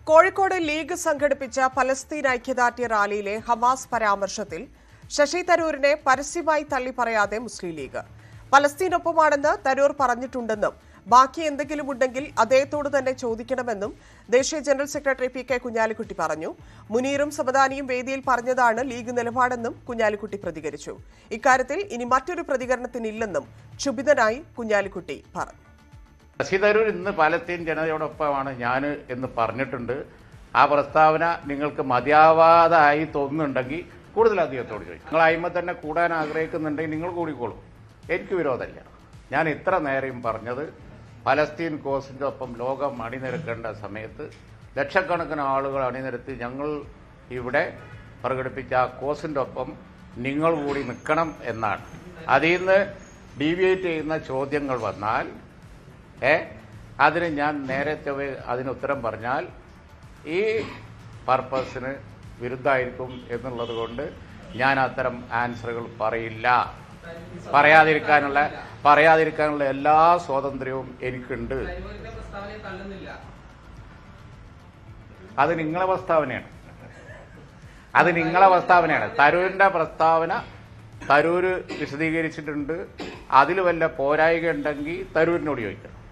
കോഴിക്കോട് ലീഗ് സംഘടിപ്പിച്ച പലസ്തീൻ ഐക്യദാർഢ്യ റാലിയിലെ ഹമാസ് പരാമർശത്തിൽ ശശി തരൂരിനെ പരസ്യമായി തള്ളി പറയാതെ മുസ്ലിം ലീഗ് പലസ്തീനൊപ്പമാണെന്ന് തരൂർ പറഞ്ഞിട്ടുണ്ടെന്നും ബാക്കി എന്തെങ്കിലും ഉണ്ടെങ്കിൽ അദ്ദേഹത്തോട് തന്നെ ചോദിക്കണമെന്നും ദേശീയ general secretary P K Kunhalikutty പറഞ്ഞു മുനീറും സമദാനിയും വേദിയിൽ പറഞ്ഞതാണ് ലീഗ് നിലപാടെന്നും കുഞ്ഞാലിക്കുട്ടി പ്രതികരിച്ചു ഇക്കാര്യത്തിൽ ഇനി മറ്റൊരു പ്രതികരണത്തിനില്ലെന്നും ക്ഷുഭിതനായി കുഞ്ഞാലിക്കുട്ടി പറഞ്ഞു ശശി തരൂർ ഇന്ന് പാലസ്തീൻ ജനതയോടൊപ്പമാണ് ഞാൻ എന്ന് പറഞ്ഞിട്ടുണ്ട് ആ പ്രസ്താവന നിങ്ങൾക്ക് മതിയാവാതായി തോന്നുന്നുണ്ടെങ്കിൽ കൂടുതൽ അദ്ദേഹത്തോട് ചോദിക്കും നിങ്ങൾ അയിമ തന്നെ കൂടാൻ ആഗ്രഹിക്കുന്നുണ്ടെങ്കിൽ നിങ്ങൾ കൂടിക്കോളൂ എനിക്ക് വിരോധമല്ല ഞാൻ ഇത്ര നേരെയും പറഞ്ഞത് പലസ്തീൻ കോസിൻ്റെ ഒപ്പം ലോകം അണിനിരക്കേണ്ട സമയത്ത് ലക്ഷക്കണക്കിന് ആളുകൾ അണിനിരത്തി ഞങ്ങൾ ഇവിടെ പ്രകടിപ്പിച്ച ആ കോസിൻ്റെ ഒപ്പം നിങ്ങൾ കൂടി നിൽക്കണം എന്നാണ് അതിൽ നിന്ന് ഡീവിയേറ്റ് ചെയ്യുന്ന ചോദ്യങ്ങൾ വന്നാൽ ഏ അതിന് ഞാൻ നേരത്തെ വേ- അതിന് ഉത്തരം പറഞ്ഞാൽ ഈ പർപ്പസിന് വിരുദ്ധമായിരിക്കും എന്നുള്ളത് കൊണ്ട് ഞാൻ അത്തരം ആൻസറുകൾ പറയില്ല പറയാതിരിക്കാനുള്ള പറയാതിരിക്കാനുള്ള എല്ലാ സ്വാതന്ത്ര്യവും എനിക്കുണ്ട് അത് നിങ്ങളെ പ്രസ്താവനയാണ് അത് നിങ്ങളെ പ്രസ്താവനയാണ് തരൂരിന്റെ പ്രസ്താവന തരൂര് വിശദീകരിച്ചിട്ടുണ്ട് അതിൽ വല്ല പോരായിക ഉണ്ടെങ്കിൽ തരൂരിനോട് ചോദിക്കണം